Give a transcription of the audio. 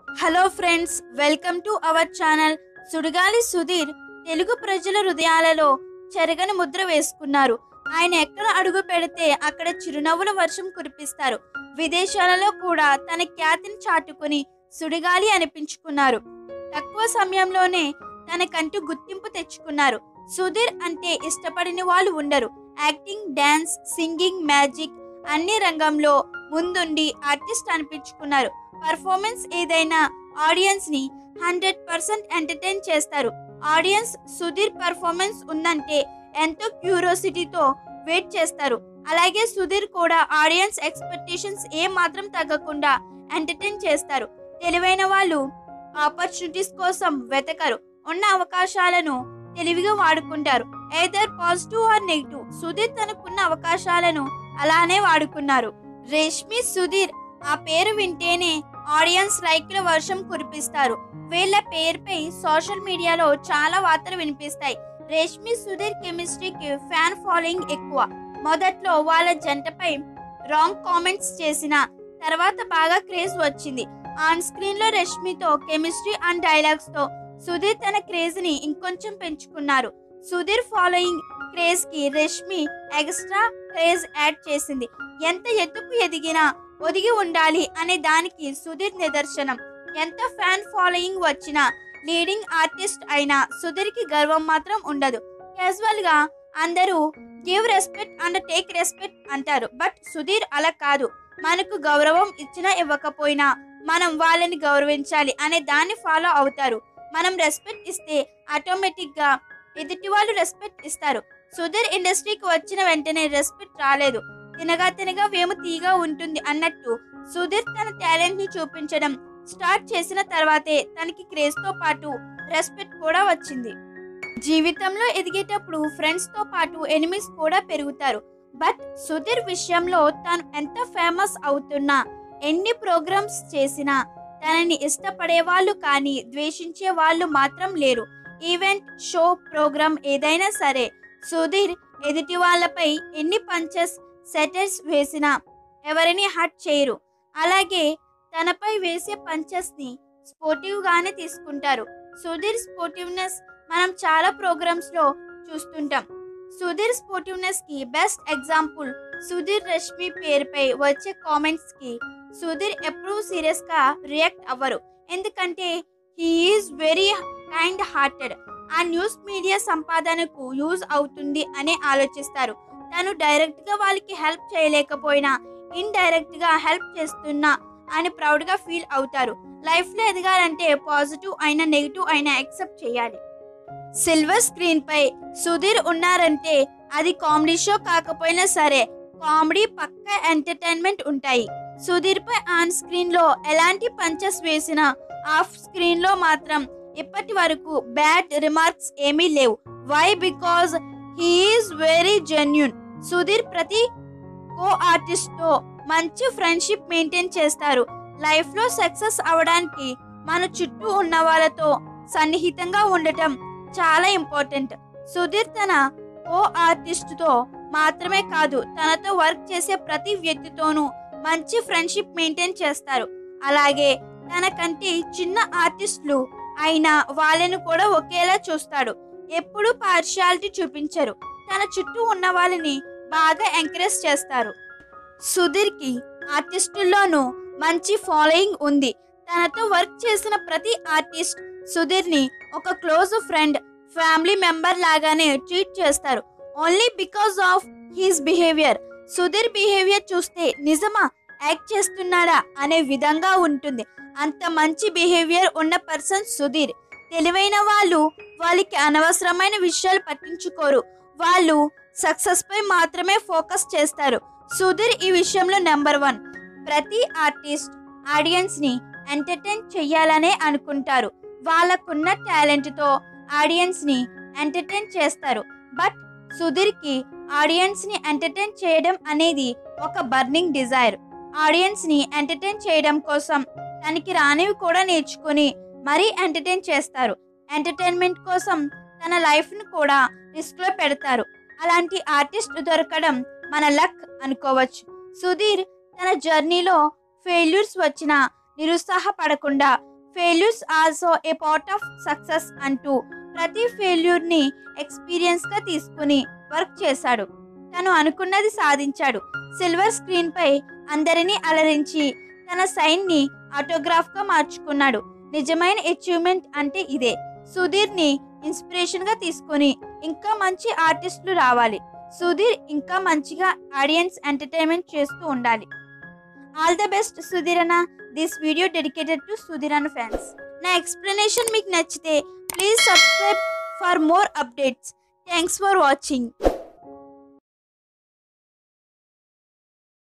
hello friends welcome to our channel Sudigali Sudheer Telugu ప్రజల హృదయాలలో చెరగని ముద్ర వేసుకున్నారు ఆయన ఎక్కడ అడుగు పెడితే అక్కడ చిరునవ్వుల వర్షం కురిపిస్తారు విదేశాలలో కూడా తన ఖ్యాతిని చాటుకుని సుడిగాలి అనిపించుకున్నారు తక్కువ సమయంలోనే తనకంటూ గుర్తింపు తెచ్చుకున్నారు సుధీర్ అంటే ఇష్టపడిన వాళ్ళు ఉండరు యాక్టింగ్ డాన్స్ సింగింగ్ మ్యాజిక్ అన్ని రంగంలో ముందుండి ఆర్టిస్ట్ అనిపించుకున్నారు పర్ఫార్మెన్స్ ఏదైనా ఆడియన్స్ ని హండ్రెడ్ పర్సెంట్ ఎంటర్టైన్ చేస్తారు ఆడియన్స్ సుధీర్ పర్ఫార్మెన్స్ ఉందంటే ఎంతో క్యూరియాసిటీతో వెయిట్ చేస్తారు అలాగే సుధీర్ కూడా ఆడియన్స్ ఎక్స్పెక్టేషన్స్ ఏ మాత్రం తగ్గకుండా ఎంటర్టైన్ చేస్తారు తెలివైన వాళ్ళు ఆపర్చునిటీస్ కోసం వెతకరు ఉన్న అవకాశాలను తెలివిగా వాడుకుంటారు either positive or negative Sudheer తనకున్న అవకాశాలను అలానే వాడుకున్నారు రేష్మి సుధీర్ ఆ పేరు వింటేనే ఆడియన్స్ లైక్ల వర్షం కురిపిస్తారు వీళ్ళ పేరుపై సోషల్ మీడియాలో చాలా వార్తలు వినిపిస్తాయి రేష్మి సుధీర్ కెమిస్ట్రీకి ఫ్యాన్ ఫాలోయింగ్ ఎక్కువ మొదట్లో వాళ్ళ జంటపై రాంగ్ కామెంట్స్ చేసిన తర్వాత బాగా క్రేజ్ వచ్చింది ఆన్ స్క్రీన్ లో రష్మితో కెమిస్ట్రీ అండ్ డైలాగ్స్ తో సుధీర్ తన క్రేజ్ ని ఇంకొంచెం పెంచుకున్నారు సుధీర్ ఫాలోయింగ్ క్రేజ్ కి రష్మి ఎక్స్ట్రా క్రేజ్ యాడ్ చేసింది ఎంత ఎత్తుకు ఎదిగినా ఒదిగి ఉండాలి అనే దానికి సుధీర్ నిదర్శనం ఎంత ఫ్యాన్ ఫాలోయింగ్ వచ్చినా లీడింగ్ ఆర్టిస్ట్ అయినా సుధీర్కి గర్వం మాత్రం ఉండదు క్యాజువల్ గా అందరూ give respect and take respect అంటారు బట్ సుధీర్ అలా కాదు మనకు గౌరవం ఇచ్చినా ఇవ్వకపోయినా మనం వాళ్ళని గౌరవించాలి అనే దాన్ని ఫాలో అవుతారు మనం రెస్పెక్ట్ ఇస్తే ఆటోమేటిక్ గా ఎదుటి వాళ్ళు రెస్పెక్ట్ ఇస్తారు సుధీర్ ఇండస్ట్రీకి వచ్చిన వెంటనే రెస్పెక్ట్ రాలేదు తినగా తినగా వేము తీగా ఉంటుంది అన్నట్టు సుధీర్ తన టాలెంట్ ని చూపించడం స్టార్ట్ చేసిన తర్వాతే తనకి క్రేజ్ తో పాటు రెస్పెక్ట్ కూడా వచ్చింది జీవితంలో ఎదిగేటప్పుడు ఫ్రెండ్స్ తో పాటు ఎనిమిస్ కూడా పెరుగుతారు బట్ సుధీర్ విషయంలో తాను ఎంత ఫేమస్ అవుతున్నా ఎన్ని ప్రోగ్రామ్స్ చేసినా తనని ఇష్టపడే వాళ్ళు కానీ ద్వేషించే వాళ్ళు మాత్రం లేరు ఈవెంట్ షో ప్రోగ్రామ్ ఏదైనా సరే సుధీర్ ఎదుటి వాళ్ళపై ఎన్ని పంచెస్ సెటర్స్ వేసినా ఎవరిని హర్ట్ చేయరు అలాగే తనపై వేసే పంచెస్ ని స్పోర్టివ్ గానే తీసుకుంటారు సుధీర్ స్పోర్టివ్నెస్ మనం చాలా ప్రోగ్రామ్స్ లో చూస్తుంటాం సుధీర్ స్పోర్టివ్నెస్ కి బెస్ట్ ఎగ్జాంపుల్ సుధీర్ రష్మి పేరుపై వచ్చే కామెంట్స్ కి సుధీర్ ఎప్పుడూ సీరియస్ గా రియాక్ట్ అవ్వరు ఎందుకంటే హీఈస్ వెరీ కైండ్ హార్టెడ్ ఆ న్యూస్ మీడియా సంపాదనకు యూజ్ అవుతుంది అని ఆలోచిస్తారు తను డైరెక్ట్ గా వాళ్ళకి హెల్ప్ చేయలేకపోయినా ఇండైరెక్ట్ గా హెల్ప్ చేస్తున్నా అని ప్రౌడ్ గా ఫీల్ అవుతారు లైఫ్ లో ఎదగాలంటే పాజిటివ్ అయినా నెగిటివ్ అయినా యాక్సెప్ట్ చేయాలి సిల్వర్ స్క్రీన్ పై సుధీర్ ఉన్నారంటే అది కామెడీ షో కాకపోయినా సరే కామెడీ పక్క ఎంటర్టైన్మెంట్ ఉంటాయి సుధీర్ పై ఆన్ స్క్రీన్ లో ఎలాంటి పంచెస్ వేసినా ఆఫ్ స్క్రీన్ లో మాత్రం ఇప్పటి వరకు బ్యాడ్ రిమార్క్స్ ఏమీ లేవు why because he's very genuine Sudheer ప్రతి కో ఆర్టిస్ట్ తో మంచి ఫ్రెండ్షిప్ మెయింటైన్ చేస్తారు లైఫ్ లో సక్సెస్ అవడానికి మన చుట్టూ ఉన్న వాళ్ళతో సన్నిహితంగా ఉండటం చాలా ఇంపార్టెంట్ సుధీర్ తన కో ఆర్టిస్ట్ తో మాత్రమే కాదు తనతో వర్క్ చేసే ప్రతి వ్యక్తితోనూ మంచి ఫ్రెండ్షిప్ మెయింటైన్ చేస్తారు అలాగే తనకంటే చిన్న ఆర్టిస్టులు అయినా వాళ్ళను కూడా ఒకేలా చూస్తాడు ఎప్పుడూ పార్షియాలిటీ చూపించరు తన చుట్టూ ఉన్న వాళ్ళని బాగా ఎంకరేజ్ చేస్తారు సుధీర్ కి ఆర్టిస్టుల్లోనూ మంచి ఫాలోయింగ్ ఉంది తనతో వర్క్ చేసిన ప్రతి ఆర్టిస్ట్ సుధీర్ ని ఒక క్లోజ్ ఫ్రెండ్ ఫ్యామిలీ మెంబర్ లాగానే ట్రీట్ చేస్తారు only because of his behaviour Sudheer behaviour చూస్తే నిజమా యాక్ట్ చేస్తున్నాడా అనే విధంగా ఉంటుంది అంత మంచి బిహేవియర్ ఉన్న పర్సన్ సుధీర్ తెలివైన వాళ్ళు వాళ్ళకి అనవసరమైన విషయాలు పట్టించుకోరు వాళ్ళు సక్సెస్ పై మాత్రమే ఫోకస్ చేస్తారు సుధీర్ ఈ విషయంలో నెంబర్ వన్ ప్రతి ఆర్టిస్ట్ ఆడియన్స్ ని ఎంటర్టైన్ చెయ్యాలనే అనుకుంటారు వాళ్ళకున్న టాలెంట్ తో ఆడియన్స్ ని ఎంటర్టైన్ చేస్తారు బట్ సుధీర్ కి ఆడియన్స్ ని ఎంటర్టైన్ చేయడం అనేది ఒక బర్నింగ్ డిజైర్ ఆడియన్స్ ని ఎంటర్టైన్ చేయడం కోసం తనకి రానివి కూడా నేర్చుకుని మరీ ఎంటర్టైన్ చేస్తారు ఎంటర్టైన్మెంట్ కోసం తన లైఫ్ ను కూడా రిస్క్ లో పెడతారు అలాంటి ఆర్టిస్ట్ దొరకడం మన లక్ అనుకోవచ్చు సుధీర్ తన జర్నీలో ఫెయిల్యూర్స్ వచ్చినా నిరుత్సాహపడకుండా failures also a part of success అంటూ ప్రతి ఫెయిల్యూర్ని ఎక్స్పీరియన్స్గా తీసుకుని వర్క్ చేశాడు తను అనుకున్నది సాధించాడు సిల్వర్ స్క్రీన్పై అందరినీ అలరించి తన సైన్ని ఆటోగ్రాఫ్గా మార్చుకున్నాడు నిజమైన అచీవ్మెంట్ అంటే ఇదే సుధీర్ని ఇన్స్పిరేషన్గా తీసుకొని ఇంకా మంచి ఆర్టిస్టులు రావాలి సుధీర్ ఇంకా మంచిగా ఆడియన్స్ ఎంటర్టైన్మెంట్ చేస్తూ ఉండాలి ఆల్ ద బెస్ట్ సుధీర్ అన్న this video dedicated to Sudheer అన్న ఫ్యాన్స్ నా ఎక్స్ప్లెనేషన్ మీకు నచ్చితే please subscribe for more updates thanks for watching